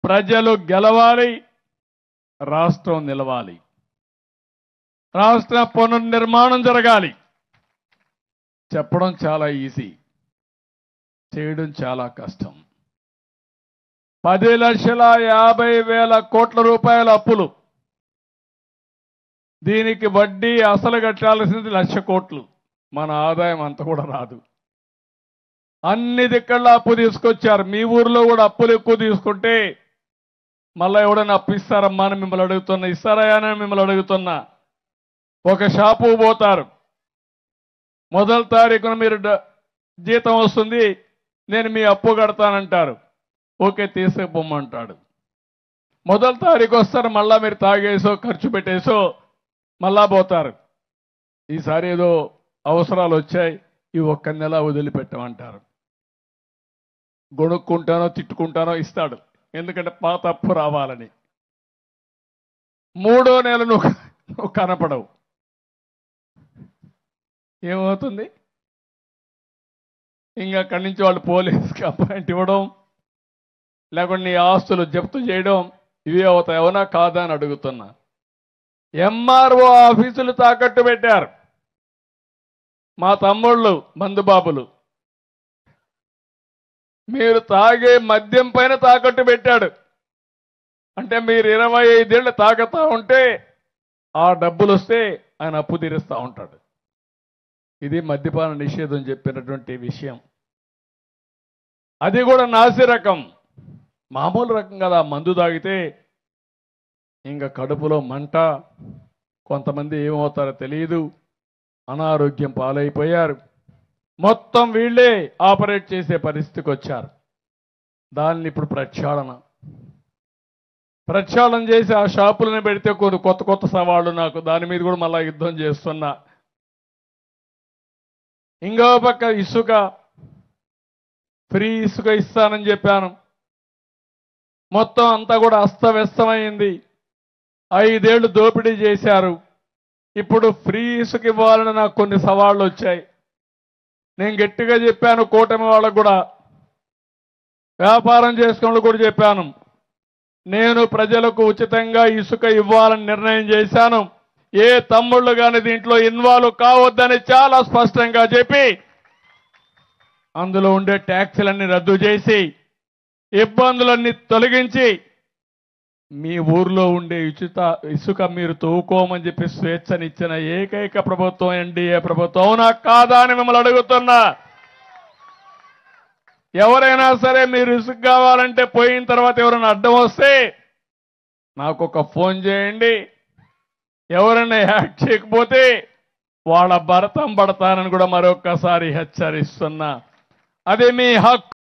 ప్రజలు గెలవాలి రాష్ట్రం నిలవాలి రాష్ట్ర పునర్నిర్మాణం జరగాలి చెప్పడం చాలా ఈజీ చేయడం చాలా కష్టం పది లక్షల యాభై వేల కోట్ల రూపాయల అప్పులు దీనికి వడ్డీ అసలు కట్టాల్సింది లక్ష కోట్లు మన ఆదాయం అంత కూడా రాదు అన్ని దిక్కల్లో అప్పు తీసుకొచ్చారు మీ ఊర్లో కూడా అప్పులు ఎక్కువ తీసుకుంటే మళ్ళీ ఎవడైనా అప్పు ఇస్తారమ్మా అని మిమ్మల్ని అడుగుతున్నా ఇస్తారా అని మిమ్మల్ని అడుగుతున్నా ఒక షాపు పోతారు మొదటి తారీఖున మీరు డ- జీతం వస్తుంది నేను మీ అప్పు కడతానంటారు ఓకే తీసుకుపోమ్మంటాడు మొదటి తారీఖు వస్తారు మళ్ళా మీరు తాగేసో ఖర్చు పెట్టేసో మళ్ళా పోతారు ఈసారి ఏదో అవసరాలు వచ్చాయి ఈ ఒక్క నెల వదిలిపెట్టమంటారు గొడుక్కుంటానో తిట్టుకుంటానో ఇస్తాడు ఎందుకంటే పాత అప్పు రావాలని మూడో నెల నువ్వు నువ్వు కనపడవు ఏమవుతుంది ఇంకా అక్కడి నుంచి వాళ్ళు పోలీస్కి అపాయింట్ ఇవ్వడం లేకుంటే నీ ఆస్తులు జప్తు చేయడం ఇవి అవుతాయి అవునా కాదా అని అడుగుతున్నా ఎంఆర్ఓ ఆఫీసులు తాకట్టు పెట్టారు మా తమ్ముళ్ళు మందుబాబులు మీరు తాగే మద్యం పైన తాకట్టు పెట్టాడు అంటే మీరు ఇరవై ఐదేళ్ళు తాగుతా ఉంటే ఆ డబ్బులు వస్తే ఆయన అప్పు తీరుస్తూ ఉంటాడు ఇది మద్యపాన నిషేధం చెప్పినటువంటి విషయం అది కూడా నాసి రకం మామూలు రకం కదా మందు తాగితే ఇంకా కడుపులో మంట కొంతమంది ఏమవుతారో తెలియదు అనారోగ్యం పాలైపోయారు మొత్తం వీళ్ళే ఆపరేట్ చేసే పరిస్థితికి వచ్చారు దాన్ని ఇప్పుడు ప్రక్షాళన ప్రక్షాళన చేసి ఆ షాపులను పెడితే కొన్ని కొత్త కొత్త సవాళ్ళు నాకు దాని మీద కూడా మళ్ళా యుద్ధం చేస్తున్నా ఇంకో పక్క ఇసుక ఫ్రీ ఇసుక ఇస్తానని చెప్పాను మొత్తం అంతా కూడా అస్తవ్యస్తమైంది ఐదేళ్లు దోపిడీ చేశారు ఇప్పుడు ఫ్రీ ఇసుక ఇవ్వాలని నాకు కొన్ని సవాళ్ళు వచ్చాయి నేను గట్టిగా చెప్పాను కూటమి వాళ్ళకు కూడా వ్యాపారం చేసుకున్న కూడా చెప్పాను నేను ప్రజలకు ఉచితంగా ఇసుక ఇవ్వాలని నిర్ణయం చేశాను ఏ తమ్ముళ్ళు కానీ దీంట్లో ఇన్వాల్వ్ కావద్దని చాలా స్పష్టంగా చెప్పి అందులో ఉండే ట్యాక్సీలన్నీ రద్దు చేసి ఇబ్బందులన్నీ తొలగించి మీ ఊర్లో ఉండే ఉచిత ఇసుక మీరు తవ్వుకోమని చెప్పి స్వేచ్ఛనిచ్చిన ఏకైక ప్రభుత్వం ఎన్డీఏ ప్రభుత్వం అవునా కాదా అని మిమ్మల్ని అడుగుతున్నా ఎవరైనా సరే మీరు ఇసుక కావాలంటే పోయిన తర్వాత ఎవరైనా అడ్డం వస్తే నాకు ఒక ఫోన్ చేయండి ఎవరైనా యాక్ట్ చేయకపోతే వాళ్ళ భరతం పడతానని కూడా మరొక్కసారి హెచ్చరిస్తున్నా అది మీ హక్కు